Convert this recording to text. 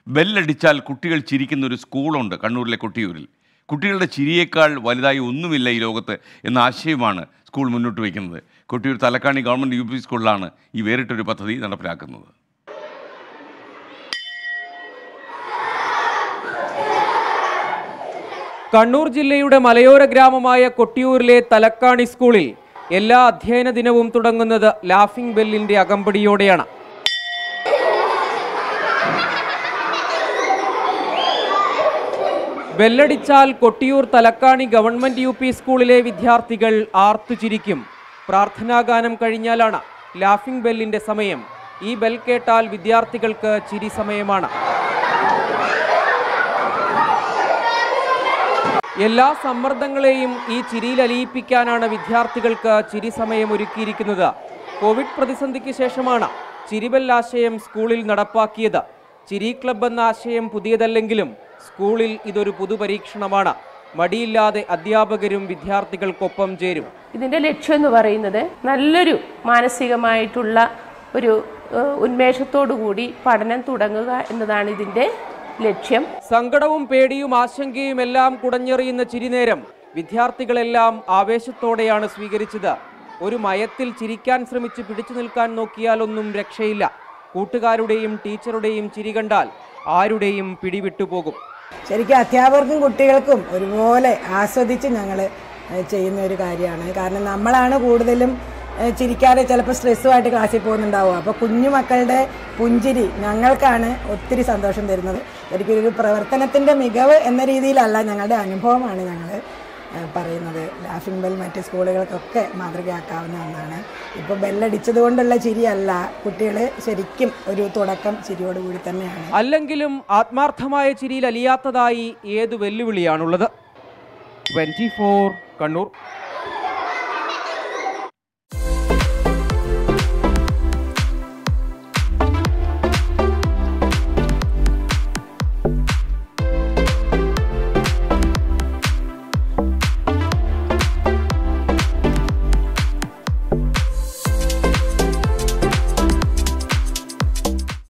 ബെല്ലടിച്ചാൽ കുട്ടികൾ ചിരിക്കുന്ന ഒരു സ്കൂളുണ്ട് കണ്ണൂരിലെ കൊട്ടിയൂരിൽ കുട്ടികളുടെ ചിരിയേക്കാൾ വലുതായി ഒന്നുമില്ല ഈ ലോകത്ത് എന്ന ആശയമാണ് സ്കൂൾ മുന്നോട്ട് വയ്ക്കുന്നത് Kottiyoor Thalakkani government U P സ്കൂളിലാണ് ഈ വേറിട്ടൊരു പദ്ധതി നടപ്പിലാക്കുന്നത് കണ്ണൂർ ജില്ലയുടെ മലയോര ഗ്രാമമായ കൊട്ടിയൂരിലെ തലക്കാണി സ്കൂളിൽ എല്ലാ അധ്യയന ദിനവും തുടങ്ങുന്നത് ലാഫിംഗ് ബെല്ലിന്റെ അകമ്പടിയോടെയാണ് ബെല്ലടിച്ചാൽ Kottiyoor Thalakkani government U P സ്കൂളിലെ വിദ്യാർത്ഥികൾ ആർത്തുചിരിക്കും പ്രാർത്ഥനാഗാനം കഴിഞ്ഞാലാണ് ലാഫിംഗ് ബെല്ലിന്റെ സമയം ഈ ബെൽ കേട്ടാൽ വിദ്യാർത്ഥികൾക്ക് ചിരി സമയമാണ് എല്ലാ സമ്മർദ്ദങ്ങളെയും ഈ ചിരിയിൽ അലിയിപ്പിക്കാനാണ് വിദ്യാർത്ഥികൾക്ക് ചിരി സമയം ഒരുക്കിയിരിക്കുന്നത് കോവിഡ് പ്രതിസന്ധിക്ക് ശേഷമാണ് ചിരിബൽ ആശയം സ്കൂളിൽ നടപ്പാക്കിയത് ചിരി ക്ലബ് എന്ന ആശയം പുതിയതല്ലെങ്കിലും സ്കൂളിൽ ഇതൊരു പുതുപരീക്ഷണമാണ് മടിയില്ലാതെ അധ്യാപകരും വിദ്യാർത്ഥികൾക്കൊപ്പം ചേരും ഇതിൻ്റെ ലക്ഷ്യം എന്ന് പറയുന്നത് നല്ലൊരു മാനസികമായിട്ടുള്ള ഒരു ഏഹ്, ഉന്മേഷത്തോടു കൂടി പഠനം തുടങ്ങുക എന്നതാണ് ഇതിൻ്റെ ലക്ഷ്യം സങ്കടവും പേടിയും ആശങ്കയും എല്ലാം കുടഞ്ഞെറിയുന്ന ചിരിനേരം വിദ്യാർത്ഥികളെല്ലാം ആവേശത്തോടെയാണ് സ്വീകരിച്ചത് ഒരു മയത്തിൽ ചിരിക്കാൻ ശ്രമിച്ച് പിടിച്ചു നിൽക്കാൻ നോക്കിയാലൊന്നും രക്ഷയില്ല കൂട്ടുകാരുടെയും ടീച്ചറുടെയും ചിരി കണ്ടാൽ ആരുടെയും പിടിവിട്ടുപോകും ശരിക്കും അധ്യാപകർക്കും കുട്ടികൾക്കും ഒരുപോലെ ആസ്വദിച്ച് ഞങ്ങൾ ചെയ്യുന്ന ഒരു കാര്യമാണ് കാരണം നമ്മളാണ് കൂടുതലും ഏഹ്, ചിരിക്കാതെ ചിലപ്പോൾ സ്ട്രെസ്സുമായിട്ട് ക്ലാസ്സിൽ പോകുന്നുണ്ടാവും അപ്പോൾ കുഞ്ഞു മക്കളുടെ പുഞ്ചിരി ഞങ്ങൾക്കാണ് ഒത്തിരി സന്തോഷം തരുന്നത് ശരിക്കും ഒരു പ്രവർത്തനത്തിൻ്റെ മികവ് എന്ന രീതിയിലല്ല ഞങ്ങളുടെ അനുഭവമാണ് ഞങ്ങൾ പറയുന്നത് ലാഫിംഗ് ബെൽ മറ്റ് സ്കൂളുകൾക്കൊക്കെ മാതൃകയാക്കാവുന്ന ഒന്നാണ് ഇപ്പോൾ ബെല്ലടിച്ചത് കൊണ്ടുള്ള ചിരിയല്ല കുട്ടികൾ ശരിക്കും ഒരു തുടക്കം ചിരിയോടുകൂടി തന്നെയാണ് അല്ലെങ്കിലും ആത്മാർത്ഥമായ ചിരിയിൽ അലിയാത്തതായി ഏതു വെല്ലുവിളിയാണുള്ളത് ട്വന്റി ഫോർ കണ്ണൂർ